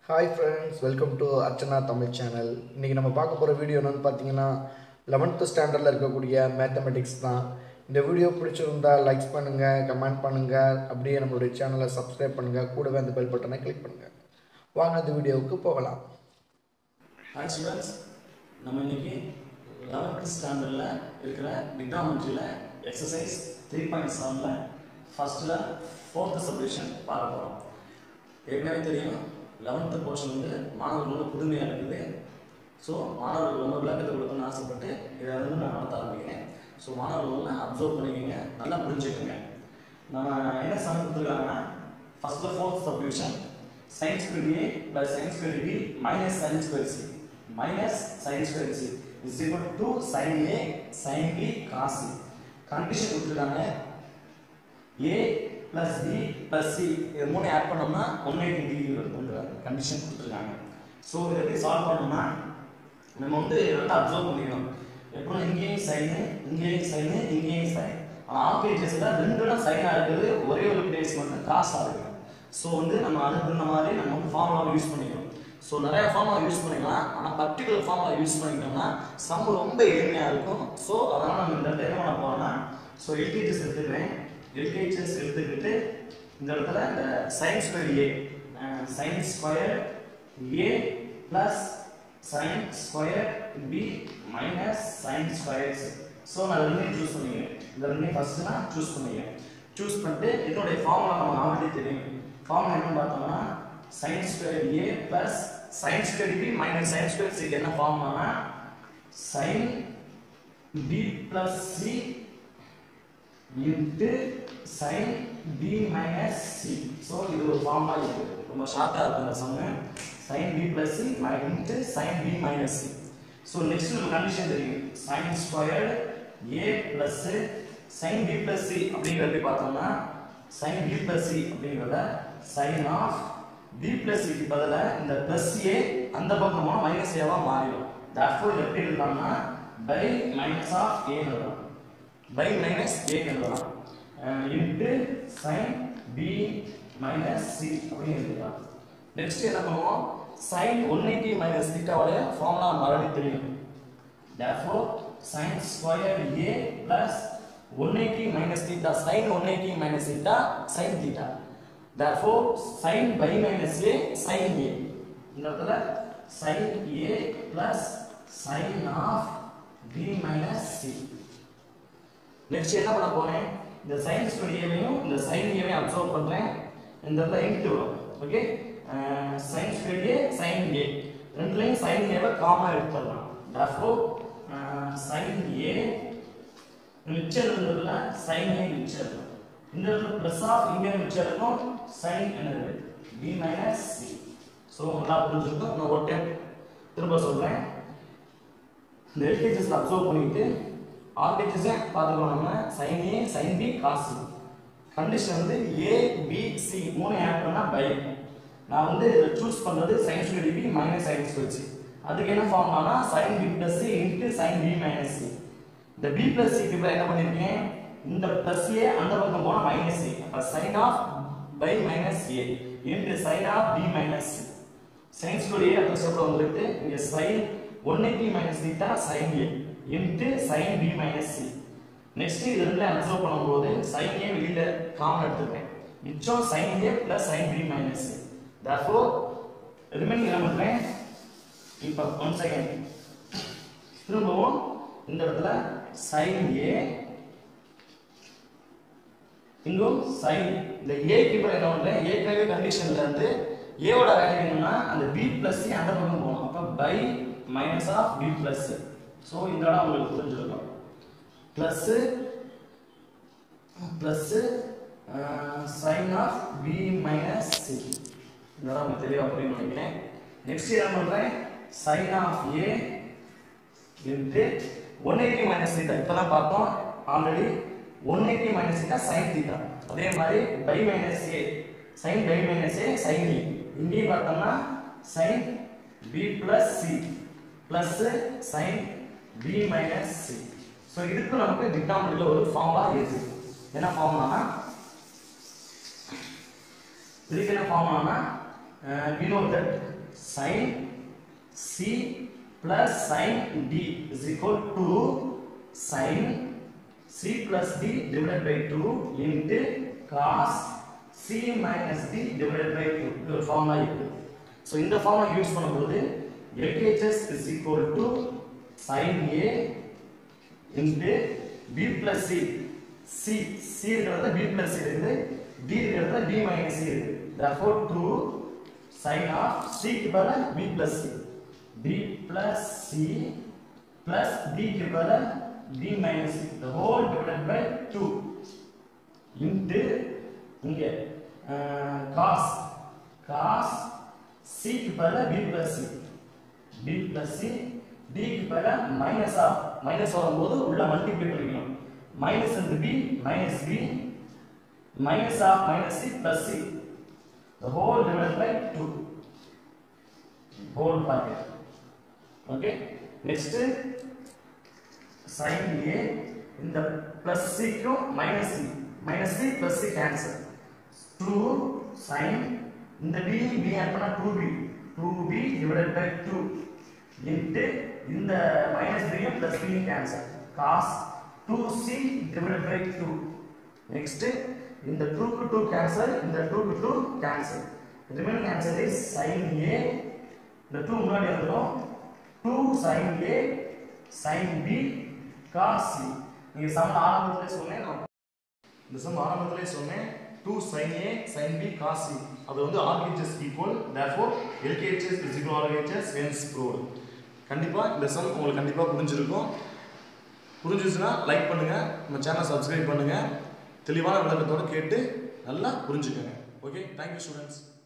hi friends welcome to Archana Tamil channel இன்றைக்கி நம்ம பார்க்க போகிற வீடியோ என்னென்னு பார்த்தீங்கன்னா லெவன்த்து ஸ்டாண்டர்டில் இருக்கக்கூடிய மேத்தமெட்டிக்ஸ் தான் இந்த வீடியோ பிடிச்சிருந்தா லைக்ஸ் பண்ணுங்கள் கமெண்ட் பண்ணுங்கள் அப்படியே நம்மளுடைய சேனலை சப்ஸ்கிரைப் பண்ணுங்கள் கூடவே அந்த பெல் பட்டனை கிளிக் பண்ணுங்கள் வாங்க அந்த வீடியோவுக்கு போகலாம் ஹாய் ஸ்டூடெண்ட்ஸ் நம்ம இன்னைக்கு லெவன்த் ஸ்டாண்டர்டில் இருக்கிற டிக்னாமெட்ரியில் எக்ஸசைஸ் த்ரீ பாயிண்ட் செவனில் ஃபஸ்ட்டில் ஃபோர்த்து சப்டிஷன் பார்க்க போகிறோம் ஏற்கனவே தெரியும் லெவன்த்து போர்ஷன் வந்து மாணவர்களோட புதுமையாக இருக்குது ஸோ மாணவர்கள் ரொம்ப விளக்கத்தை கொடுக்கணும்னு ஆசைப்பட்டு இதை வந்து நான் நடத்த ஆரம்பிக்கிறேன் ஸோ மாணவர்கள் அப்சர்வ் பண்ணிக்கோங்க நல்லா புரிஞ்சுக்கோங்க நம்ம என்ன சம் கொடுத்துருக்காங்கன்னா ஃபஸ்ட்டில் fourth subdivision sin square a plus sin square b minus sin square c minus sin square c is equal to sin a sin b cos c condition கொடுத்துருக்காங்க a plus b plus c இது மூணு add பண்ணோம்னா one eighty degree வருதுன்றாங்க condition கொடுத்துருக்காங்க so இதை எப்படி solve பண்ணோம்னா நம்ம வந்து இதை வந்து அப்சர்வ் பண்ணிக்கணும் எப்படின்னா இங்கேயும் சைனு இங்கேயும் சைனு இங்கேயும் சைன் ஆனால் ஆப்ரேட்டர்ஸில் ரெண்டுனா சைனாக இருக்குது ஒரே ஒரு பிளேஸ் மட்டும் காசாக இருக்குது ஸோ வந்து நம்ம அனுப்புன மாதிரி நம்ம வந்து ஃபார்முலா யூஸ் பண்ணிக்கணும் ஸோ நிறைய ஃபார்முலா யூஸ் பண்ணிக்கலாம் ஆனால் பர்டிகுலர் ஃபார்முலா யூஸ் பண்ணிக்கிட்டோம்னா சம் ரொம்ப எளிமையாக இருக்கும் ஸோ அதனால் நம்ம இந்த இடத்துல என்ன பண்ண போகிறோம்னா ஸோ எல்கேஜஸ் எடுத்துக்கிறேன் எல்கேஜஸ் எடுத்துக்கிட்டு இந்த இடத்துல இந்த sine square A sine square A plus sine square B minus sine square so நான் ரெண்டையும் சூஸ் பண்ணிக்கிறேன் இந்த ரெண்டையும் ஃபஸ்ட்டு நான் சூஸ் பண்ணிக்கிறேன் சூஸ் பண்ணிட்டு இதனுடைய ஃபார்முலா நம்ம ஆல்ரெடி தெரியும் ஃபார்முலா என்ன பார்த்தோம்னா sine square A plus sine square B minus sine square சிக்கு என்ன ஃபார்முலானா sine B plus C into sine B minus C so இது ஒரு ஃபார்முலா இருக்குது ரொம்ப ஷார்ட்டாக இருக்கும் இந்த sum sine B plus C into sine B minus C so next நம்ம கண்டிஷன் தெரியும் sine squared A plus sine B plus C அப்படிங்கிறது பார்த்தோம்னா சைன் பி ப்ளஸ் சி அப்படிங்கிறத சைன் ஆஃப் பி ப்ளஸ் சிக்கு பதிலாக இந்த ப்ளஸ் ஏ அந்த பக்கமாக மைனஸ் ஏவாக மாறிடும் தட்ஃபோர் எப்படி எழுதலாம்னா பை மைனஸ் ஆஃப் ஏ எழுதலாம் பை மைனஸ் ஏ எழுதலாம் into sine B minus C அப்படின்னு எழுதலாம் நெக்ஸ்ட் என்ன பண்ணுவோம் சைன் ஒன் எயிட்டி மைனஸ் தீட்டாவோட ஃபார்முலா மறுபடி தெரியும் therefore sin square a plus 180 minus theta sin 180 minus theta sin theta therefore sin by minus a sin a இந்த இடத்துல sin a plus sin of b minus c next என்ன பண்ண போறேன் இந்த sin square a-வையும் இந்த sin a-வையும் observe பண்றேன் இந்த இடத்துல இன்ட்டு வரும் okay sin square a sin a ரெண்டுலயும் sin a-வை காமனா எடுத்துடலாம் therefore sin a மிச்சம் இருந்ததுல sin a மிச்சம் இருக்கும் இந்த இடத்துல பிளஸ் ஆஃப் இங்க மிச்சம் இருக்கும் sin என்னது b minus c ஸோ நல்லா புரிஞ்சுருக்கும் நான் ஒரு டைம் திரும்ப சொல்றேன் இந்த எல்கேஜஸ்ல அப்சர்வ் பண்ணிட்டு ஆர்டிஜஸை பார்த்துக்கலாம் நம்ம sin a sin b cos c condition வந்து a b c மூணு ஆட் பண்ணா பை நான் வந்து சூஸ் பண்றது sin square b minus sin square c அதுக்கு என்ன ஃபார்முலானா sin b plus c into sin b minus c இந்த b plus c க்கு என்ன பண்ணிருக்கேன் இந்த plus a அந்த பக்கம் போனா minus a அப்ப sin of by minus a into sin of b minus c sin square a அந்த ஸ்டெப்ல வந்துட்டு இங்க sin 180 minus theta sin a into sin b minus c next இது ரெண்டுல அப்சர்வ் பண்ணும்போது sin a வெளியில காமன் எடுத்துக்கிறேன் மிச்சம் sin a plus sin b minus c therefore remaining என்ன பண்றேன் இப்போ ஒன் செகண்ட் திரும்பவும் இந்த இடத்துல சைன் ஏ இங்கும் சைன் இந்த ஏக்கு இப்போ என்ன பண்றேன் ஏற்கனவே கண்டிஷன்ல இருந்து ஏவோட வேல்யூ என்னன்னா அந்த பி பிளஸ் அந்த பக்கம் போகணும் அப்போ pi minus of B plus so இந்த இடம் உங்களுக்கு புரிஞ்சிருக்கும் plus plus sine of B minus C இந்த இடம் உங்களுக்கு தெளிவாக புரியும் நினைக்கிறேன் நெக்ஸ்ட் என்ன பண்றேன் sin of a into 180 minus theta இப்பதான் பார்த்தோம் already 180 minus theta sin theta அதே மாதிரி by minus a sin by minus a sin a இங்கேயும் பார்த்தோம்னா sin b plus c plus sin b minus c so இதுக்கு நமக்கு டிக்னாமினேட்டர் ஒரு ஃபார்முலா இருக்கு என்ன ஃபார்முலானா இதுக்கு என்ன ஃபார்முலானா we know that sin c plus sin d is equal to sin c plus d divided by 2 into cos c minus d divided by 2 இது ஒரு formula இருக்கு ஸோ இந்த ஃபார்முலா யூஸ் பண்ணும்போது LHS is equal to sin A into B plus C C C இருக்கிறது B plus C இருக்குது D இருக்கிறது D minus C இருக்குது therefore 2 sin of C க்கு பதிலா B plus C B plus C plus D க்கு பதிலா D minus C the whole divided by 2 into இங்க அஹ், cos cos C க்கு பதிலா B plus C B plus C D க்கு பதிலா minus ஆஃப் மைனஸ் வரும்போது உள்ள மல்டிப்ளை பண்ணிக்கணும் minus into B minus B minus of minus C plus C the whole divided by 2 whole bracket okay next sin A இந்த plus C க்கும் minus C minus C plus C cancel 2 sin இந்த B B add பண்ணா 2B 2B divided by 2 into இந்த minus B யும் plus B யும் cancel cos 2C divided by 2 next இந்த 2 க்கு 2 cancel இந்த 2 க்கு 2 cancel remaining answer is sin A இந்த 2 முன்னாடி வந்துடும் 2 sin A sin B cos C நீங்க சம ஆரம்பத்திலே சொன்னேன் நான் இந்த சம் ஆரம்பத்திலே சொன்னேன் 2 sin A sin B cos C அது வந்து RHS equal therefore LHS is equal to RHS hence proved கண்டிப்பா இந்த சம் உங்களுக்கு கண்டிப்பா புரிஞ்சிருக்கும் புரிஞ்சிச்சுன்னா லைக் பண்ணுங்க நம்ம சேனல் சப்ஸ்கிரைப் பண்ணுங்க தெளிவான விளக்கத்தோட கேட்டு நல்லா புரிஞ்சுக்கங்க ஓகே தேங்க்யூ ஸ்டூடெண்ட்ஸ்